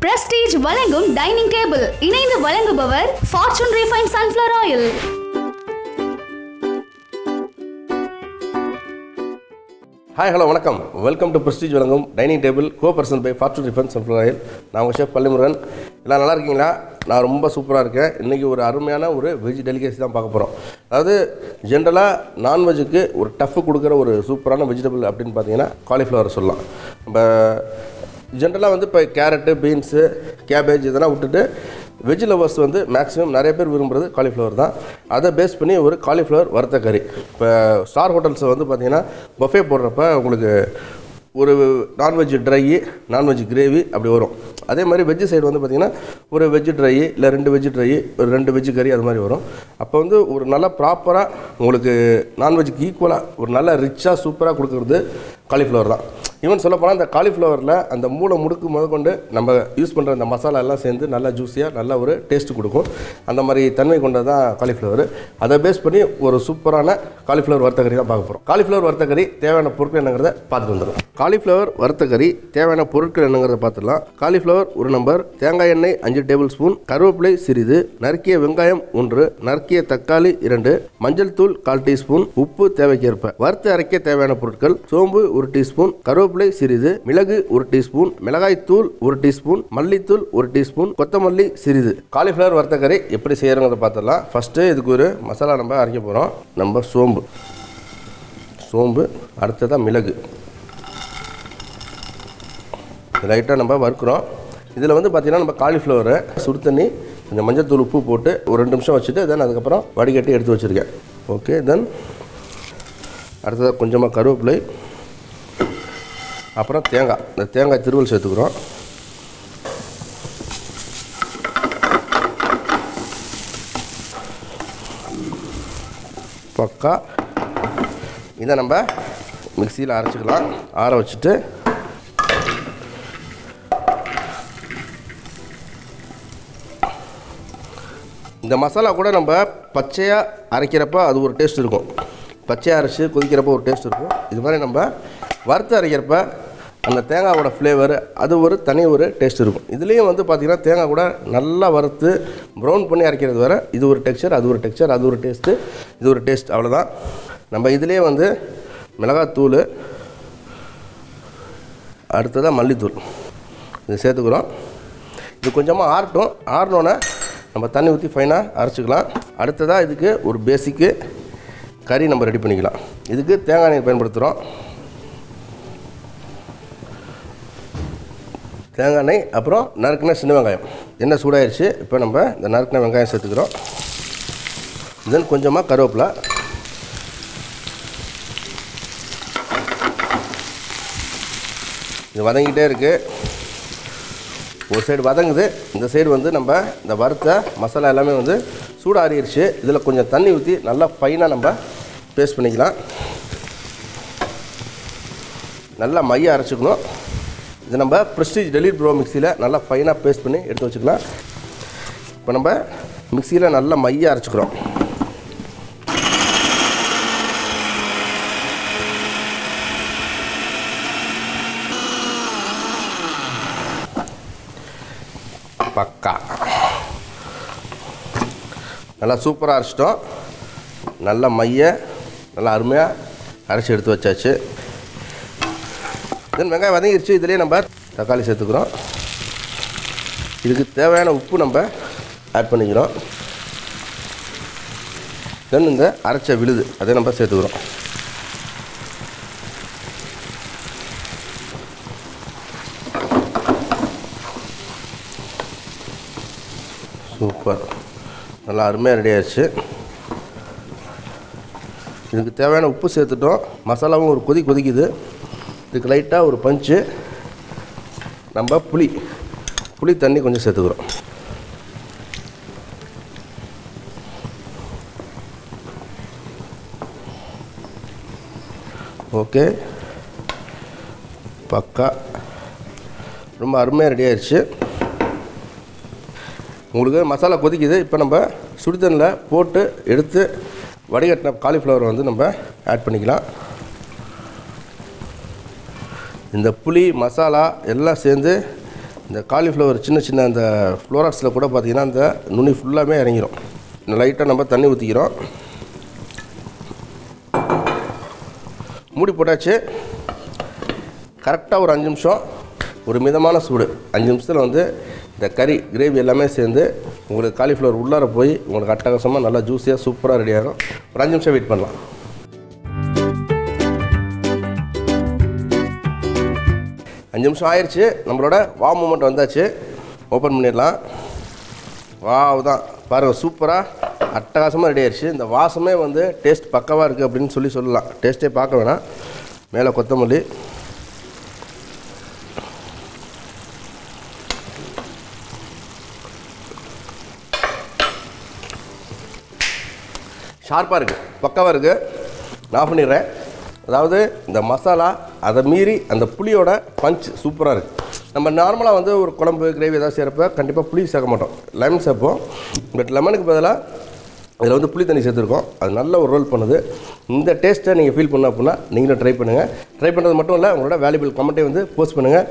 prestige வழங்கும் dining table இணைந்து வழங்குபவர் Fortune refine sunflower oil hi hello வணக்கம் வெல்கம் டு பிரஸ்டீஜ் வழங்கும் dining table co person by Fortune defence sunflower oil நான் உங்கள் ஷெஃப் பள்ளிமுருகன் எல்லாம் நல்லா இருக்கீங்களா நான் ரொம்ப சூப்பராக இருக்கேன் இன்றைக்கி ஒரு அருமையான ஒரு வெஜ் டெலிகேசி தான் பார்க்க போகிறோம் அதாவது ஜென்ரலாக நான்வெஜ்ஜுக்கு ஒரு டஃப் கொடுக்குற ஒரு சூப்பரான வெஜிடபிள் அப்படின்னு பார்த்தீங்கன்னா காலிஃப்ளவர் சொல்லலாம் நம்ம ஜென்ரலாக வந்து இப்போ கேரட்டு பீன்ஸு கேபேஜ் இதெல்லாம் விட்டுட்டு வெஜ் லவர்ஸ் வந்து மேக்ஸிமம் நிறைய பேர் விரும்புறது காலிஃப்ளவர் தான் அதை பேஸ் பண்ணி ஒரு காலிஃப்ளவர் வறுத்த கறி இப்போ ஸ்டார் ஹோட்டல்ஸில் வந்து பார்த்தீங்கன்னா பஃபே போடுறப்ப உங்களுக்கு ஒரு நான்வெஜ் ட்ரை நான்வெஜ் கிரேவி அப்படி வரும் அதே மாதிரி வெஜ் சைடு வந்து பார்த்திங்கன்னா ஒரு வெஜ் ட்ரை இல்லை ரெண்டு வெஜ் ட்ரை ஒரு ரெண்டு வெஜ் கறி அது மாதிரி வரும் அப்போ வந்து ஒரு நல்ல ப்ராப்பராக உங்களுக்கு நான்வெஜ்க்கு ஈக்குவலாக ஒரு நல்ல ரிச்சாக சூப்பராக கொடுக்குறது காலிஃப்ளவர் தான் ஈவன் சொல்ல போனால் அந்த காலிஃப்ளவரில் அந்த மூளை முடுக்கு முதற்கொண்டு நம்ம யூஸ் பண்ணுற அந்த மசாலா எல்லாம் சேர்ந்து நல்லா ஜூஸியாக நல்ல ஒரு டேஸ்ட் கொடுக்கும் அந்த மாதிரி தன்மை கொண்டது தான் காலிஃப்ளவர் அதை பேஸ் பண்ணி ஒரு சூப்பரான காலிஃப்ளவர் வறுத்த கறி தான் பார்க்க போகிறோம் காலிஃப்ளவர் வறுத்த கறி தேவையான பொருட்கள் என்னங்கிறத பார்த்துட்டு வந்துடும் காலிஃப்ளவர் வறுத்த கறி தேவையான பொருட்கள் என்னங்கிறத பார்த்துடலாம் காலிஃப்ளவர் ஒரு நம்பர் தேங்காய் எண்ணெய் அஞ்சு டேபிள் ஸ்பூன் கருவேப்பிலை சிறிது நறுக்கிய வெங்காயம் ஒன்று நறுக்கிய தக்காளி இரண்டு மஞ்சள் தூள் கால் டீஸ்பூன் உப்பு தேவைக்கேற்ப வறுத்து அரைக்க தேவையான பொருட்கள் சோம்பு ஒரு டீஸ்பூன் கருவேப்பிலை சிறிது மிளகு ஒரு டீஸ்பூன் மிளகாய் தூள் ஒரு டீஸ்பூன் மல்லித்தூள் ஒரு டீஸ்பூன் கொத்தமல்லி சிறிது காலிஃப்ளவர் வறுத்த கறி எப்படி செய்யறோங்கிறத பார்த்துடலாம் ஃபஸ்ட்டு இதுக்கு ஒரு மசாலா நம்ம அரைக்க போகிறோம் நம்ம சோம்பு சோம்பு அடுத்ததாக மிளகு லைட்டாக நம்ம வறுக்கிறோம் இதில் வந்து பார்த்திங்கன்னா நம்ம காலிஃப்ளவரை சுடு தண்ணி கொஞ்சம் மஞ்சள் தூள் உப்பு போட்டு ஒரு ரெண்டு நிமிஷம் வச்சுட்டு தென் அதுக்கப்புறம் வடிகட்டி எடுத்து வச்சுருக்கேன் ஓகே தென் அடுத்ததாக கொஞ்சமாக கருவேப்பிலை அப்புறம் தேங்காய் இந்த தேங்காய் திருவல் சேர்த்துக்கிறோம் பக்கா இதை நம்ம மிக்சியில் அரைச்சிக்கலாம் ஆற வச்சுட்டு இந்த மசாலா கூட நம்ம பச்சையாக அரைக்கிறப்ப அது ஒரு டேஸ்ட் இருக்கும் பச்சையாக அரைச்சி கொதிக்கிறப்ப ஒரு டேஸ்ட் இருக்கும் இது மாதிரி நம்ம வறுத்து அரைக்கிறப்ப அந்த தேங்காவோட ஃப்ளேவர் அது ஒரு தனி ஒரு டேஸ்ட் இருக்கும் இதுலேயும் வந்து பார்த்திங்கன்னா தேங்காய் கூட நல்லா வறுத்து ப்ரௌன் பண்ணி அரைக்கிறது வேறு இது ஒரு டெக்ஸ்சர் அது ஒரு டெக்ஸ்சர் அது ஒரு டேஸ்ட்டு இது ஒரு டேஸ்ட் அவ்வளோதான் நம்ம இதுலேயே வந்து மிளகாத்தூள் அடுத்ததாக மல்லித்தூள் இது சேர்த்துக்கிறோம் இது கொஞ்சமாக ஆறட்டும் ஆறினோன்னே நம்ம தண்ணி ஊற்றி ஃபைனாக அரைச்சிக்கலாம் அடுத்ததாக இதுக்கு ஒரு பேசிக்கு கறி நம்ம ரெடி பண்ணிக்கலாம் இதுக்கு தேங்காய் எண்ணெய் பயன்படுத்துகிறோம் தேங்காய் எண்ணெய் அப்புறம் நறுக்குன சின்ன வெங்காயம் எண்ணெய் சூடாயிருச்சு இப்போ நம்ம இந்த நறுக்குன வெங்காயம் சேர்த்துக்கிறோம் தென் கொஞ்சமாக கருவேப்பிலை இது வதங்கிட்டே இருக்குது ஒரு சைடு வதங்குது இந்த சைடு வந்து நம்ம இந்த வறுத்த மசாலா எல்லாமே வந்து சூடாறிடுச்சு இதில் கொஞ்சம் தண்ணி ஊற்றி நல்லா ஃபைனாக நம்ம பேஸ்ட் பண்ணிக்கலாம் நல்லா மைய அரைச்சிக்கணும் இது நம்ம ப்ரெஸ்டீஜ் டெலிட் ப்ரோ மிக்சியில் நல்லா ஃபைனாக பேஸ்ட் பண்ணி எடுத்து வச்சுக்கலாம் இப்போ நம்ம மிக்சியில் நல்லா மைய அரைச்சிக்கிறோம் பக்கா நல்லா சூப்பராக அரைச்சிட்டோம் நல்லா மைய நல்லா அருமையாக அரைச்சி எடுத்து வச்சாச்சு தென் வெங்காயம் வதங்கிருச்சு இதுலேயே நம்ம தக்காளி சேர்த்துக்கிறோம் இதுக்கு தேவையான உப்பு நம்ம ஆட் பண்ணிக்கிறோம் தென் இந்த அரைச்ச விழுது அதை நம்ம சேர்த்துக்கிறோம் சூப்பர் நல்லா அருமையாக ரெடி ஆயிடுச்சு இதுக்கு தேவையான உப்பு சேர்த்துட்டோம் மசாலாவும் ஒரு கொதி கொதிக்குது இதுக்கு லைட்டாக ஒரு பஞ்சு நம்ம புளி புளி தண்ணி கொஞ்சம் சேர்த்துக்கிறோம் ஓகே பக்கா ரொம்ப அருமையாக ரெடி ஆயிடுச்சு உங்களுக்கு மசாலா கொதிக்குது இப்போ நம்ம சுடுதண்ணில் போட்டு எடுத்து வடிகட்டின காலிஃப்ளவர் வந்து நம்ம ஆட் பண்ணிக்கலாம் இந்த புளி மசாலா எல்லாம் சேர்ந்து இந்த காலிஃப்ளவர் சின்ன சின்ன அந்த ஃப்ளோராட்ஸில் கூட பார்த்தீங்கன்னா அந்த நுனி ஃபுல்லாமே இறங்கிரும் லைட்டாக நம்ம தண்ணி ஊற்றிக்கிறோம் மூடி போட்டாச்சு கரெக்டாக ஒரு அஞ்சு நிமிஷம் ஒரு மிதமான சூடு அஞ்சு நிமிஷத்தில் வந்து இந்த கறி கிரேவி எல்லாமே சேர்ந்து உங்களுக்கு காலிஃப்ளவர் உள்ளார போய் உங்களுக்கு அட்டகாசமாக நல்லா ஜூஸியாக சூப்பராக ரெடி ஆகும் ஒரு அஞ்சு நிமிஷம் வெயிட் பண்ணலாம் அஞ்சு நிமிஷம் ஆயிடுச்சு நம்மளோட வா மூமெண்ட் வந்தாச்சு ஓப்பன் பண்ணிடலாம் வாவ் தான் பாருங்கள் சூப்பராக அட்டகாசமாக ரெடி ஆயிடுச்சு இந்த வாசமே வந்து டேஸ்ட் பக்கவாக இருக்குது அப்படின்னு சொல்லி சொல்லலாம் டேஸ்ட்டே பார்க்க வேணாம் மேலே கொத்தமல்லி ஷார்ப்பாக இருக்குது பக்காவாக இருக்குது நான் ஆஃப் பண்ணிடுறேன் அதாவது இந்த மசாலா அதை மீறி அந்த புளியோட பஞ்ச் சூப்பராக இருக்குது நம்ம நார்மலாக வந்து ஒரு குழம்பு கிரேவி ஏதாவது செய்கிறப்ப கண்டிப்பாக புளி சேர்க்க மாட்டோம் லெமன் சேர்ப்போம் பட் லெமனுக்கு பதிலாக இதில் வந்து புளி தண்ணி சேர்த்துருக்கோம் அது நல்ல ஒரு ரோல் பண்ணுது இந்த டேஸ்ட்டை நீங்கள் ஃபீல் பண்ண அப்படின்னா நீங்களும் ட்ரை பண்ணுங்கள் ட்ரை பண்ணுறது மட்டும் இல்லை உங்களோட வேல்யூபிள் கமெண்ட்டை வந்து போஸ்ட் பண்ணுங்கள்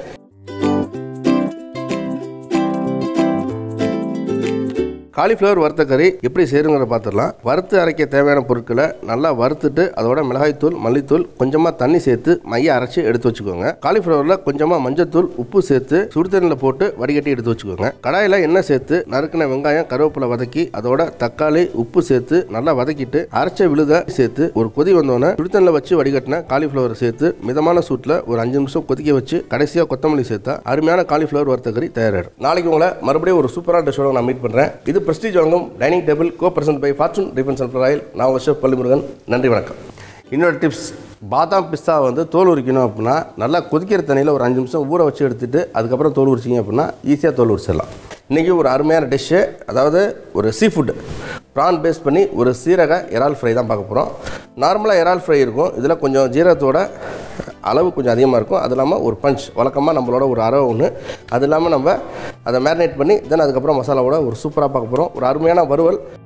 காலிஃப்ளவர் வறுத்த கறி எப்படி செய்யணுங்கிறத பார்த்துடலாம் வறுத்து அரைக்க தேவையான பொருட்களை நல்லா வறுத்துட்டு அதோட மிளகாய்த்தூள் மல்லித்தூள் கொஞ்சமாக தண்ணி சேர்த்து மைய அரைச்சி எடுத்து வச்சுக்கோங்க காலிஃப்ளவரில் கொஞ்சமாக மஞ்சத்தூள் உப்பு சேர்த்து சுடுதண்ணில் போட்டு வடிகட்டி எடுத்து வச்சுக்கோங்க கடாயில் எண்ணெய் சேர்த்து நறுக்கின வெங்காயம் கருவேப்பிலை வதக்கி அதோட தக்காளி உப்பு சேர்த்து நல்லா வதக்கிட்டு அரைச்ச விழுத சேர்த்து ஒரு கொதி வந்தோடனே சுடுதண்ணில் வச்சு வடிகட்டின காலிஃப்ளவர் சேர்த்து மிதமான சூட்டில் ஒரு அஞ்சு நிமிஷம் கொதிக்க வச்சு கடைசியாக கொத்தமல்லி சேர்த்தா அருமையான காலிஃப்ளவர் வறுத்த கறி தயாராகிடும் நாளைக்கு உங்களை மறுபடியும் ஒரு சூப்பரான டிஷ்ஷோட நான் மீட் பண்ணுறேன் இது பிரஸ்டீஜ் வழங்கும் dining table co present by Fortune defence and oil நான் உங்கள் ஷெஃப் பள்ளிமுருகன் நன்றி வணக்கம் இன்னொரு டிப்ஸ் பாதாம் பிஸ்தா வந்து தோல் உரிக்கணும் அப்படின்னா நல்லா கொதிக்கிற தண்ணியில் ஒரு அஞ்சு நிமிஷம் ஊற வச்சு எடுத்துட்டு அதுக்கப்புறம் தோல் உரிச்சிங்க அப்படின்னா ஈஸியாக தோல் உரிச்சிடலாம் இன்றைக்கி ஒரு அருமையான டிஷ்ஷு அதாவது ஒரு சீ ஃபுட் ப்ரான் பேஸ் பண்ணி ஒரு சீரக இறால் ஃப்ரை தான் பார்க்க போகிறோம் நார்மலாக இறால் ஃப்ரை இருக்கும் இதில் கொஞ்சம் ஜீரகத்தோட அளவு கொஞ்சம் அதிகமாக இருக்கும் அது இல்லாமல் ஒரு பஞ்ச் வழக்கமாக நம்மளோட ஒரு அரை ஒன்று அது இல்லாமல் நம்ம அதை மேரினேட் பண்ணி தென் அதுக்கப்புறம் மசாலாவோட ஒரு சூப்பராக பார்க்க போகிறோம் ஒரு அருமையான வறுவல்